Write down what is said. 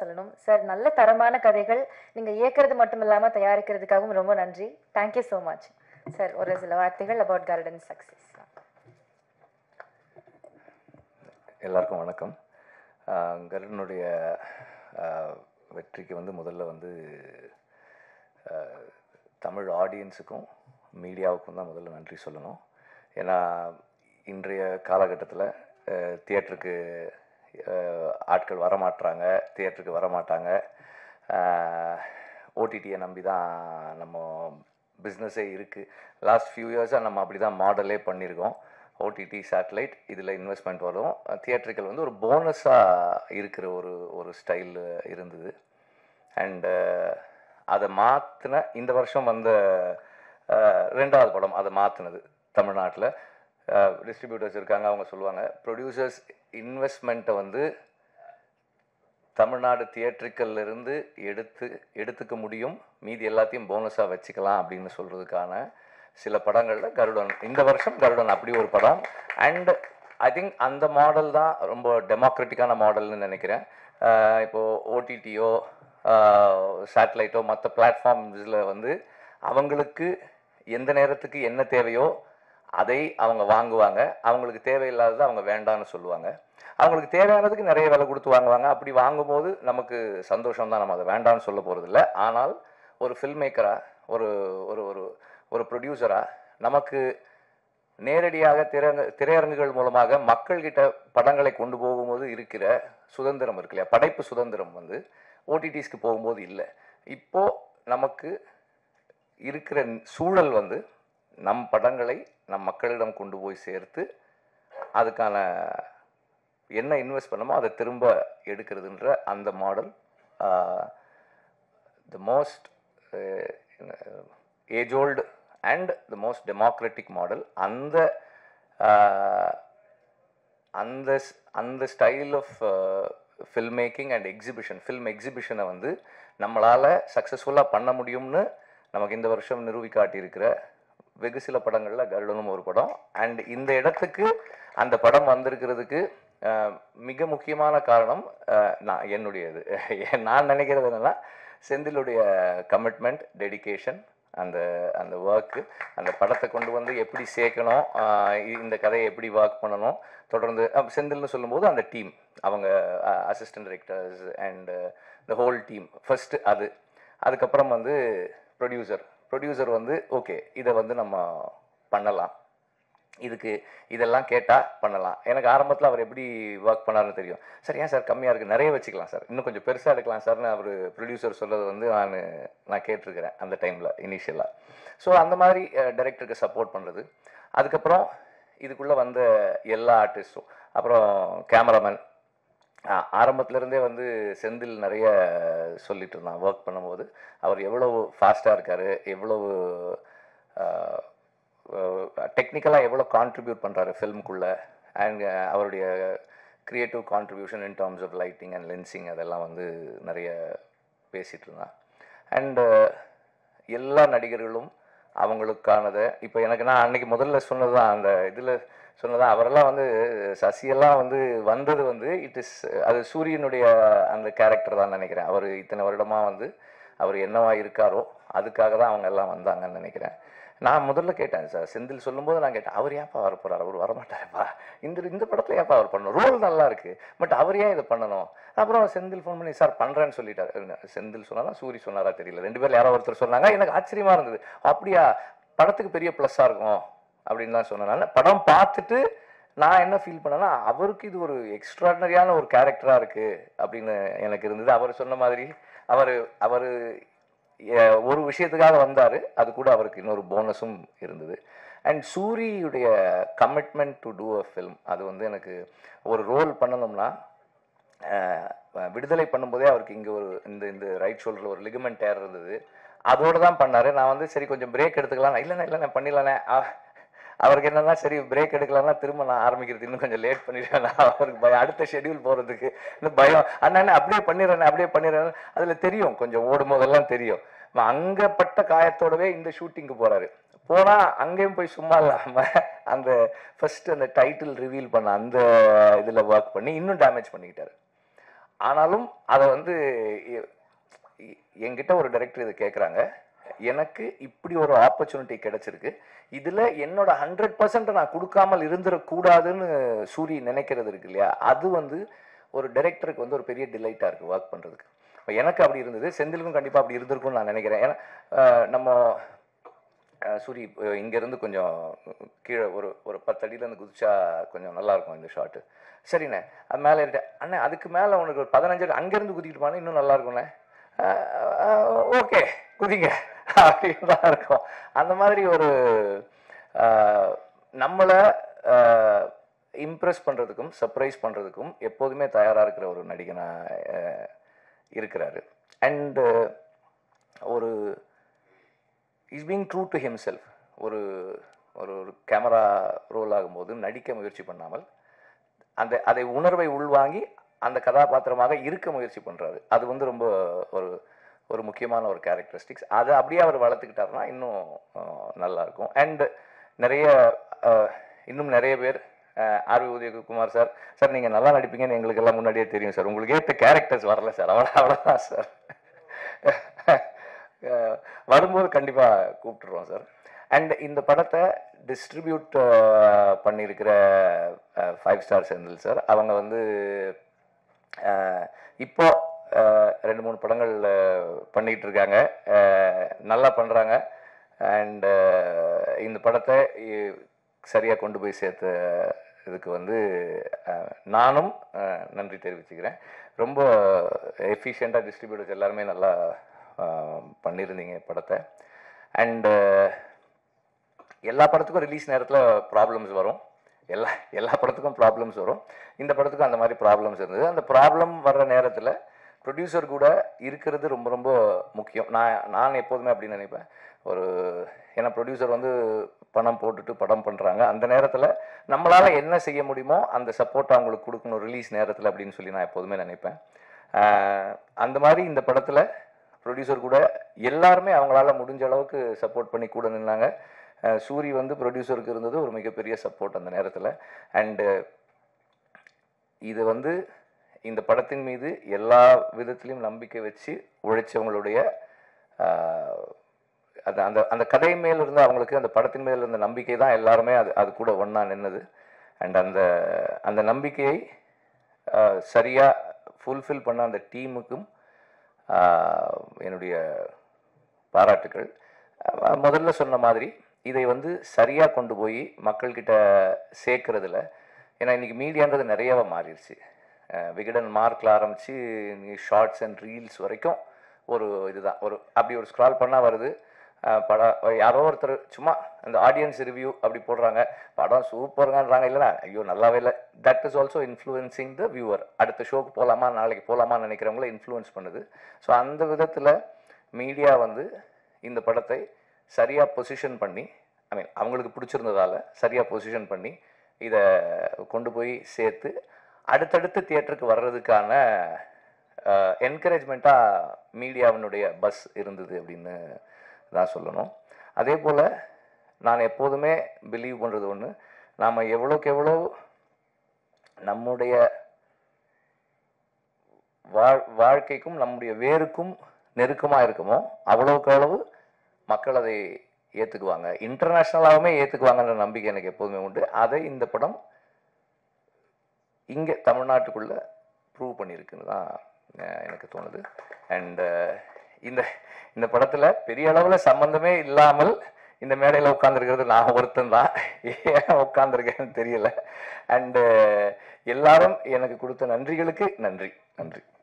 சொல்லணும் சார் நல்ல தரமான கதைகள் நீங்க இயக்குறது மட்டும் இல்லாம தயாரிக்கிறதுக்காகவும் ரொம்ப நன்றி தேங்க்யூ ஸோ மச் சார் ஒரு சில வார்த்தைகள் அபவுட் கார்டன் சக்சஸ் எல்லாருக்கும் வணக்கம் ஆஹ் கருடனுடைய ஆஹ் வெற்றிக்கு வந்து முதல்ல வந்து ஆஹ் தமிழ் ஆடியன்ஸுக்கும் மீடியாவுக்கும் தான் முதல்ல நன்றி சொல்லணும் ஏன்னா இன்றைய காலகட்டத்தில் தியேட்டருக்கு ஆட்கள் வரமாட்றாங்க தியேட்டருக்கு வரமாட்டாங்க ஓடிடியை நம்பி தான் நம்ம பிஸ்னஸே இருக்குது லாஸ்ட் ஃபியூ இயர்ஸாக நம்ம அப்படி தான் மாடலே பண்ணியிருக்கோம் ஓடிடி சேட்டலைட் இதில் இன்வெஸ்ட்மெண்ட் வரும் தியேட்டர்கள் வந்து ஒரு போனஸாக இருக்கிற ஒரு ஒரு ஸ்டைல் இருந்தது அண்டு அதை மாற்றின இந்த வருஷம் வந்த அஹ், ரெண்டாவது படம் அதை மாற்றினது தமிழ்நாட்டில் டிஸ்ட்ரிபியூட்டர்ஸ் இருக்காங்க அவங்க சொல்லுவாங்க ப்ரொடியூசர்ஸ் இன்வெஸ்ட்மெண்ட்டை வந்து தமிழ்நாடு தியேட்ரிக்கல்ல இருந்து எடுத்து எடுத்துக்க முடியும் மீதி எல்லாத்தையும் போனஸாக வச்சுக்கலாம் அப்படின்னு சொல்கிறதுக்கான சில படங்களில் கருடன் இந்த வருஷம் கருடன் அப்படி ஒரு படம் அண்ட் ஐ திங்க் அந்த மாடல் தான் ரொம்ப டெமோக்ராட்டிக்கான மாடல்னு நினைக்கிறேன் அஹ் இப்போ ஓடிடியோ சேட்டலைட்டோ மற்ற பிளாட்ஃபார்ம்ஸில் வந்து அவங்களுக்கு எந்த நேரத்துக்கு என்ன தேவையோ அதை அவங்க வாங்குவாங்க அவங்களுக்கு தேவையில்லாததை அவங்க வேண்டாம்னு சொல்லுவாங்க அவங்களுக்கு தேவையானதுக்கு நிறைய விலை கொடுத்து வாங்குவாங்க அப்படி வாங்கும்போது நமக்கு சந்தோஷம் தான் நம்ம அதை வேண்டாம்னு சொல்ல போகிறதில்ல ஆனால் ஒரு ஃபில்ம் மேக்கராக ஒரு ஒரு ஒரு ஒரு ப்ரொடியூசராக நமக்கு நேரடியாக திரையரங்கு திரையரங்குகள் மூலமாக மக்கள்கிட்ட படங்களை கொண்டு போகும்போது இருக்கிற சுதந்திரம் இருக்கு இல்லையா படைப்பு சுதந்திரம் வந்து ஓடிடிஸ்க்கு போகும்போது இல்லை இப்போ நமக்கு இருக்கிற சூழல் வந்து நம் படங்களை நம் மக்களிடம் கொண்டு போய் சேர்த்து அதுக்கான என்ன இன்வெஸ்ட் பண்ணமோ அதை திரும்ப எடுக்கிறதுன்ற அந்த model the most age old and the most democratic model அந்த ஆஹ், அந்த ஸ்- அந்த style of film making and exhibition film எக்ஸிபிஷனை வந்து நம்மளால் சக்ஸஸ்ஃபுல்லாக பண்ண முடியும்னு நமக்கு இந்த வருஷம் நிரூபி காட்டியிருக்கிற வெகு சில படங்களில் கருடனும் ஒரு படம் அண்ட் இந்த இடத்துக்கு அந்த படம் வந்திருக்கிறதுக்கு அஹ், மிக முக்கியமான காரணம் அஹ், நான் என்னுடையது நான் நினைக்கிறது என்னன்னா செந்திலுடைய கமிட்மெண்ட் டெடிகேஷன் அந்த அந்த ஒர்க்கு அந்த படத்தை கொண்டு வந்து எப்படி சேர்க்கணும் ஆஹ் இ- இந்த கதையை எப்படி ஒர்க் பண்ணணும் தொடர்ந்து அஹ் செந்தில்னு சொல்லும்போது அந்த டீம் அவங்க assistant directors and the whole team first அது அதுக்கப்புறம் வந்து ப்ரொடியூசர் ப்ரொடியூசர் வந்து ஓகே இதை வந்து நம்ம பண்ணலாம் இதுக்கு இதெல்லாம் கேட்டால் பண்ணலாம் எனக்கு ஆரம்பத்தில் அவர் எப்படி ஒர்க் பண்ணாருன்னு தெரியும் சார் ஏன் சார் கம்மியாக இருக்குது நிறைய வச்சுக்கலாம் சார் இன்னும் கொஞ்சம் பெருசாக எடுக்கலாம் சார்னு அவர் ப்ரொடியூசர் சொல்றது வந்து நான் நான் கேட்டிருக்கிறேன் அந்த டைமில் இனிஷியலாக ஸோ அந்த மாதிரி டைரக்டருக்கு சப்போர்ட் பண்ணுறது அதுக்கப்புறம் இதுக்குள்ளே வந்த எல்லா ஆர்டிஸ்ட்டும் அப்புறம் கேமராமேன் ஆரம்பத்துலேருந்தே வந்து செந்தில் நிறைய சொல்லிட்டு இருந்தான் ஒர்க் பண்ணும்போது அவர் எவ்வளவு ஃபாஸ்ட்டாக இருக்காரு எவ்வளவு டெக்னிக்கலாக எவ்வளோ கான்ட்ரிபியூட் பண்ணுறாரு ஃபில்முக்குள்ளே அண்ட் அவருடைய creative contribution in terms of lighting and lensing அதெல்லாம் வந்து நிறைய பேசிகிட்டு இருந்தான் அண்டு எல்லா நடிகர்களும் அவங்களுக்கானதை இப்போ எனக்கு நான் அன்னைக்கு முதல்ல சொன்னது தான் அந்த இதில் சொன்னதான் அவரெல்லாம் வந்து சசியெல்லாம் வந்து வந்தது வந்து இட் இஸ் அது சூரியனுடைய அந்த கேரக்டர் தான் நினைக்கிறேன் அவர் இத்தனை வருடமாக வந்து அவர் என்னவா இருக்காரோ அதுக்காக தான் அவங்க எல்லாம் வந்தாங்கன்னு நினைக்கிறேன் நான் முதல்ல கேட்டேன் சார் செந்தில் சொல்லும்போது நான் கேட்டேன் அவர் ஏன்ப்பா வர போறாரு அவர் வரமாட்டாருப்பா இந்த இந்த படத்துல ஏன்ப்பா அவர் பண்ணணும் ரோல் நல்லா இருக்கு பட் அவர் ஏன் இதை பண்ணணும் அப்புறம் செந்தில் ஃபோன் பண்ணி சார் பண்றேன்னு சொல்லிட்டாரு செந்தில் சொன்னாரா சூரி சொன்னாரா தெரியல ரெண்டு பேர்ல யாரோ ஒருத்தர் சொன்னாங்க எனக்கு ஆச்சரியமா இருந்தது அப்படியா படத்துக்கு பெரிய ப்ளஸ்ஸா இருக்கும் அப்படின்னு தான் சொன்னனால படம் பார்த்துட்டு நான் என்ன ஃபீல் பண்ணேன்னா அவருக்கு இது ஒரு எக்ஸ்ட்ராடனரியான ஒரு கேரக்டரா இருக்கு அப்படின்னு எனக்கு இருந்தது அவர் சொன்ன மாதிரி அவர் அவர் ஒரு விஷயத்துக்காக வந்தார் அது கூட அவருக்கு இன்னொரு போனஸும் இருந்தது அண்ட் சூரியுடைய commitment to do a film அது வந்து எனக்கு ஒரு ரோல் பண்ணணும்னா அஹ், விடுதலை பண்ணும்போதே அவருக்கு இங்கே ஒரு இந்த இந்த ரைட் ஷோல்டரில் ஒரு லிகமெண்ட் டேர் இருந்தது அதோட தான் பண்ணார் நான் வந்து சரி கொஞ்சம் பிரேக் எடுத்துக்கலாம் இல்லைண்ணே இல்லைண்ணே பண்ணிடலாண்ணே அ- அவருக்கு என்னன்னா சரி பிரேக் எடுக்கலாம்னா திரும்ப நான் ஆரம்பிக்கிறது இன்னும் கொஞ்சம் லேட் பண்ணிடுவேன் நான் அவருக்கு பயம் அடுத்த ஷெட்யூல் போகிறதுக்கு இன்னும் பயம் அண்ணா அப்படியே பண்ணிடுறேன் அப்படியே பண்ணிடுறேன் அதில் தெரியும் கொஞ்சம் ஓடும் போதெல்லாம் தெரியும் அவன் அங்க பட்ட காயத்தோடவே இந்த ஷூட்டிங்க்கு போறாரு போனா அங்கேயும் போய் சும்மா இல்லாம அந்த ஃபர்ஸ்ட் அந்த டைட்டில் ரிவீல் பண்ண அந்த இதுல ஒர்க் பண்ணி இன்னும் டேமேஜ் பண்ணிக்கிட்டாரு ஆனாலும் அதை வந்து எ- எ- என்கிட்ட ஒரு டைரக்டர் இதை கேட்குறாங்க எனக்கு இப்படி ஒரு ஆப்பர்ச்சுனிட்டி கிடைச்சிருக்கு இதில் என்னோட ஹண்ட்ரட் பர்சன்ட் நான் கொடுக்காமல் இருந்துடக்கூடாதுன்னு சூரி நினைக்கிறது இருக்கு இல்லையா அது வந்து ஒரு டைரக்டருக்கு வந்து ஒரு பெரிய டிலைட்டாக இருக்குது ஒர்க் பண்ணுறதுக்கு இப்போ எனக்கு அப்படி இருந்தது செந்திலுக்கும் கண்டிப்பாக அப்படி இருந்திருக்கும்னு நான் நினைக்கிறேன் ஏன்னா அஹ், நம்ம அஹ், சூரி அஹ், இங்கேருந்து கொஞ்சம் கீழே ஒரு ஒரு பத்து அடியிலேருந்து குதிச்சா கொஞ்சம் நல்லா இருக்கும் இந்த ஷாட்டு சரிண்ணே அது மேலே ஏறிட்டேன் அண்ணே அதுக்கு மேலே உனக்கு ஒரு பதினஞ்சு அடி அங்கேருந்து குதிக்கிட்டு போனா இன்னும் நல்லா இருக்கும்ண்ணே ஓகே குதிங்க அப்படின்னு தான் இருக்கும் அந்த மாதிரி ஒரு அஹ், நம்மளை இம்ப்ரெஸ் பண்ணுறதுக்கும் சர்ப்ரைஸ் பண்ணுறதுக்கும் எப்போதுமே தயாராக இருக்கிற ஒரு நடிகனாக அஹ், இருக்கிறாரு அண்டு ஒரு is being true to himself ஒரு ஒரு ஒரு கேமரா ரோல் ஆகும்போது நடிக்க முயற்சி பண்ணாமல் அந்த அதை உணர்வை உள்வாங்கி அந்த கதாபாத்திரமாக இருக்க முயற்சி பண்ணுறாரு அது வந்து ரொம்ப ஒரு ஒரு முக்கியமான ஒரு கேரக்டரிஸ்டிக்ஸ் அதை அப்படியே அவர் வளர்த்துக்கிட்டாருன்னா இன்னும் அஹ், நல்லா இருக்கும் அண்ட் நிறைய அஹ், இன்னும் நிறைய பேர் ஆர்வி உதயகுமார் சார் சார் நீங்கள் நல்லா நடிப்பீங்கன்னு எங்களுக்கு எல்லாம் முன்னாடியே தெரியும் சார் உங்களுக்கு ஏற்ற கேரக்டர்ஸ் வரல சார் அவ்வளோ அவ்வளோதான் சார் அஹ், வரும்போது கண்டிப்பாக கூப்பிட்டுருவோம் சார் அண்ட் இந்த படத்தை டிஸ்ட்ரிபியூட் பண்ணியிருக்கிற ஃபைவ் ஸ்டார் செந்தில் சார் அவங்க வந்து அஹ், இப்போ அஹ், ரெண்டு மூணு படங்கள் அஹ், பண்ணிட்டு இருக்காங்க அஹ், நல்லா பண்ணுறாங்க அண்ட் இந்த படத்தை இ- சரியா கொண்டு போய் சேர்த்த இதுக்கு வந்து அஹ், நானும் அஹ், நன்றி தெரிவிச்சுக்கிறேன் ரொம்ப எஃபிஷியண்ட்டாக டிஸ்ட்ரிபியூட்டர்ஸ் எல்லாருமே நல்லா அஹ், பண்ணியிருந்தீங்க படத்தை அண்டு எல்லா படத்துக்கும் ரிலீஸ் நேரத்தில் ப்ராப்ளம்ஸ் வரும் எல்லா எல்லா படத்துக்கும் ப்ராப்ளம்ஸ் வரும் இந்த படத்துக்கும் அந்த மாதிரி ப்ராப்ளம்ஸ் இருந்தது அந்த ப்ராப்ளம் வர்ற நேரத்தில் ப்ரொடியூசர் கூட இருக்கிறது ரொம்ப ரொம்ப முக்கியம் நான் நான் எப்போதுமே அப்படி நினைப்பேன் ஒரு ஏன்னா ப்ரொடியூசர் வந்து பணம் போட்டுட்டு படம் பண்ணுறாங்க அந்த நேரத்தில் நம்மளால் என்ன செய்ய முடியுமோ அந்த சப்போர்ட் அவங்களுக்கு கொடுக்கணும் ரிலீஸ் நேரத்தில் அப்படின்னு சொல்லி நான் எப்போதுமே நினைப்பேன் ஆஹ் அந்த மாதிரி இந்த படத்தில் ப்ரொடியூசர் கூட எல்லாருமே அவங்களால முடிஞ்ச அளவுக்கு சப்போர்ட் பண்ணி கூட நின்னாங்க அஹ் சூரி வந்து ப்ரொடியூசருக்கு இருந்தது ஒரு மிகப்பெரிய சப்போர்ட் அந்த நேரத்தில் அண்டு இது வந்து இந்த படத்தின் மீது எல்லா விதத்திலையும் நம்பிக்கை வச்சு உழைச்சவங்களுடைய ஆஹ், அந்த அந்த அந்த கதை மேல் இருந்த அவங்களுக்கு அந்த படத்தின் மேல் இருந்த நம்பிக்கை தான் எல்லாருமே அது அது கூட ஒன்றா நின்னது அண்ட் அந்த அந்த நம்பிக்கையை சரியாக ஃபுல்ஃபில் பண்ண அந்த டீமுக்கும் ஆஹ், என்னுடைய பாராட்டுக்கள் அஹ் முதல்ல சொன்ன மாதிரி இதை வந்து சரியாக கொண்டு போய் மக்கள்கிட்ட சேர்க்கறதுல ஏன்னா இன்னைக்கு மீடியான்றது நிறையவா மாறிடுச்சு அஹ் விகடன் மார்க்கில் ஆரம்பித்து ஷார்ட்ஸ் அண்ட் ரீல்ஸ் வரைக்கும் ஒரு இதுதான் ஒரு அப்படி ஒரு ஸ்க்ரால் பண்ணால் வருது அஹ் படம் யாரோ ஒருத்தர் சும்மா அந்த ஆடியன்ஸ் ரிவ்யூ அப்படி போடுறாங்க படம் சூப்பருங்கன்றாங்க இல்லைனா ஐயோ நல்லாவே இல்லை that is also influencing the viewer அடுத்த ஷோக்கு போகலாமா நாளைக்கு போகலாமான்னு நினைக்கிறவங்கள இன்ஃப்ளூயன்ஸ் பண்ணுது ஸோ அந்த விதத்தில் மீடியா வந்து இந்த படத்தை சரியாக பொசிஷன் பண்ணி ஐ மீன் அவங்களுக்கு பிடிச்சிருந்ததால சரியாக பொசிஷன் பண்ணி இதை கொண்டு போய் சேர்த்து அடுத்தடுத்து தியேட்டருக்கு வர்றதுக்கான என்கரேஜ்மெண்ட்டாக மீடியாவினுடைய பஸ் இருந்தது அப்படின்னு தான் சொல்லணும் அதே போல் நான் எப்போதுமே பிலீவ் பண்ணுறது ஒன்று நாம் எவ்வளோக்கு எவ்வளோ நம்முடைய வாழ் வாழ்க்கைக்கும் நம்முடைய வேருக்கும் நெருக்கமாக இருக்குமோ அவ்வளவுக்கு அளவு மக்கள் அதை ஏற்றுக்குவாங்க இன்டர்நேஷ்னலாகவுமே ஏற்றுக்குவாங்கன்ற நம்பிக்கை எனக்கு எப்போதுமே உண்டு அதை இந்த படம் இங்கே தமிழ்நாட்டுக்குள்ளே ப்ரூவ் பண்ணியிருக்குன்னு தான் அஹ், எனக்கு தோணுது அண்ட் இந்த இந்த படத்தில் பெரிய அளவில் சம்மந்தமே இல்லாமல் இந்த மேடையில் உட்காந்துருக்கிறது நான் ஒருத்தன் தான் ஏன் உட்காந்துருக்கேன்னு தெரியல அண்டு எல்லாரும் எனக்கு கொடுத்த நன்றிகளுக்கு நன்றி நன்றி